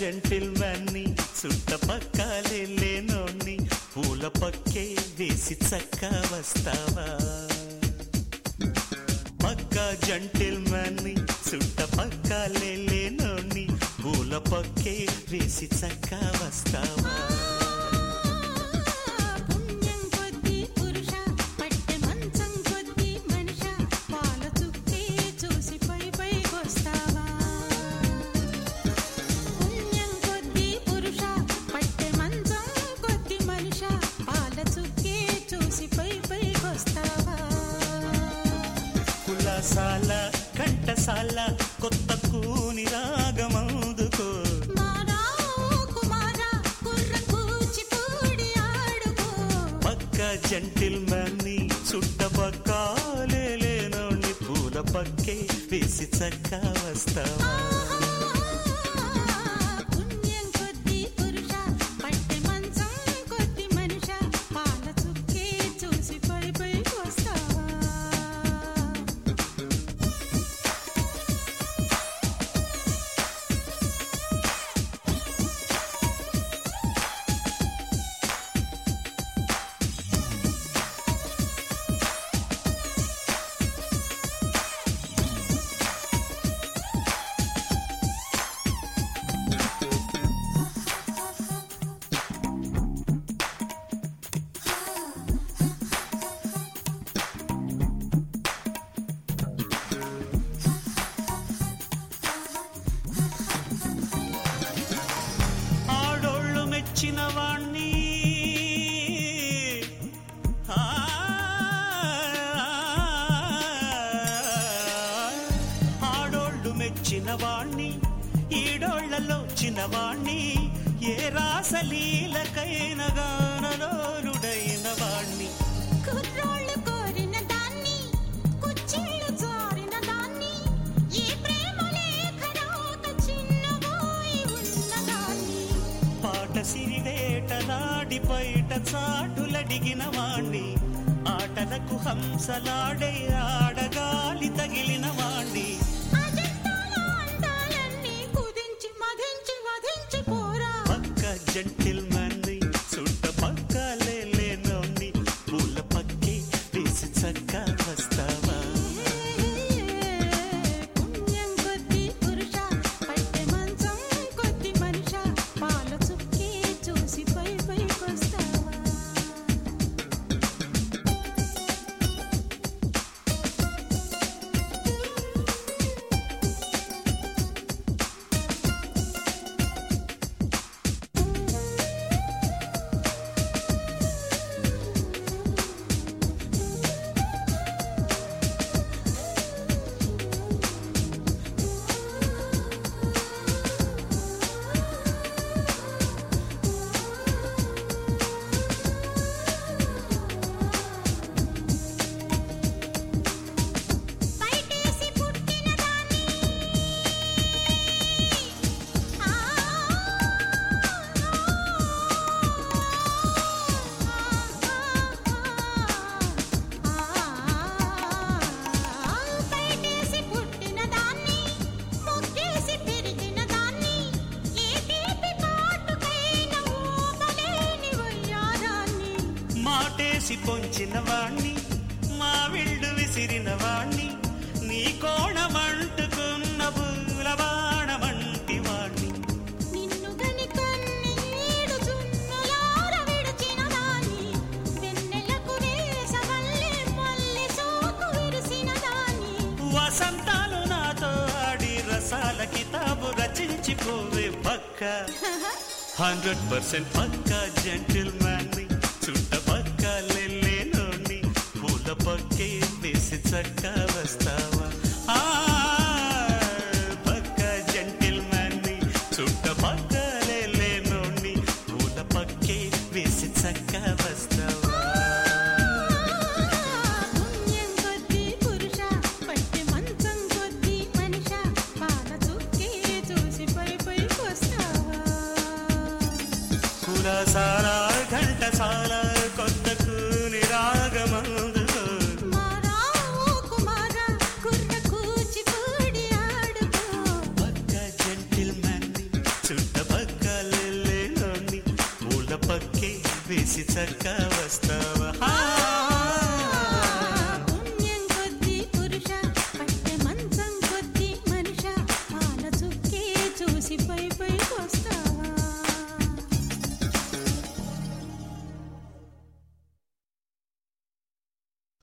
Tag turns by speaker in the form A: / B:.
A: జంటిల్మన్ని చుట్టపక్కలే లేనోన్ని పూల పక్కే వేసి చక్క వస్తావా పక్క జంటిల్మన్ని చుట్టపక్కలే లేనోన్ని పూల పక్కే వేసి చక్క వస్తావా
B: పుణ్యం కొద్ది పురుష పట్టె మంచం కొద్ది మనిష పాల చుక్కే చూసి పై పైకొస్తావా పుణ్యం కొద్ది పురుష పట్టె మంచం కొద్ది మనిష పాల చుక్కే చూసి పై పైకొస్తావా
A: కులాసాల కంఠసాల కొత్త కూని రాగమందుకో
B: మారా కుమారా కుర్ర కూచిపూడి ఆడుకో
A: పక్క జంటిల్మన్ని చుట్టపక్కలే లేనోని పూల పక్కే వేసి చక్క వస్తావా
B: పుణ్యం కొద్ది పురుష పట్టె మంచం కొద్ది మనిష పాల చుక్కే చూసి పై పైకి వస్తావా
A: ఆడోళ్ళు మెచ్చిన వాణ్ణి ఆ, ఆడోళ్ళు మెచ్చిన వాణ్ణి ఈడోళ్లలో చిన్నవాణ్ణి ఏ రాసలీలకైన గానలోలుడైన వాణ్ణి
B: కుర్రోళ్ళు కోరిన దాన్ని కుచ్చిళ్ళు జారిన దాన్ని ఈ ప్రేమ లేఖ రాక చిన్నబోయి ఉన్న దాన్ని
A: పాట సిరివేటలాడి బయట చాటులడిగిన వాణ్ణి ఆటలకు హంసలాడే ఆడగాలి తగిలిన వాణ్ణి
B: అజంతాల అందాలన్నీ కుదించి మదించి వధించి పోరా
A: పక్క జంటిల్మన్ని చుట్ట పక్కలే లేనోని పూల పక్కి వేసి చక్క వస్తావా
B: పుణ్యం కొద్ది పురుష పట్టె మంచం కొద్ది మనిష పాల చుక్కి చూసి పై పైకొస్తావా బయటేసి పుట్టిన దాన్ని ఆ బయటేసి పుట్టిన దాన్ని మొక్కేసి పెరిగిన దాన్ని ఏ తీపి కాటుకైన ఊపలేని వయ్యారాన్ని
A: మాటేసి పొంచిన వాణ్ణి మా విల్లు విసిరిన వాణ్ణి నీ కోణమంటుకున్న పూల బాణమంటి వాణ్ణి
B: నిన్ను గని కన్నీడు జున్నులార విడిచిన దాని వెన్నెలకు వేసవల్లే మల్లె సోకు విరిసిన దాని
A: వసంతాలు నాతో ఆడి రసాల కితాబు రచించిపోవే పక్క హండ్రెడ్ పర్సెంట్ పక్క జెంటిల్మ్యాన్ని చుట్ట పక్క లేనోని పూల పక్కే వేసి చక్క వస్తావా ఆ, పక్క జెంటిల్మ్యాన్ని చుట్ట పక్క లేనోని పూల పక్కే వేసి చక్క వస్తావా
B: పుణ్యం కొద్ది పురుష పట్టె మంచం కొద్ది మనిష పాల చుక్కే చూసి పై పైకొస్తావా
A: కులసాల ఘంటసాల కొత్త కూని రాగమందుకో
B: మారా ఓ కుమార
A: వేసి చక్క వస్తావా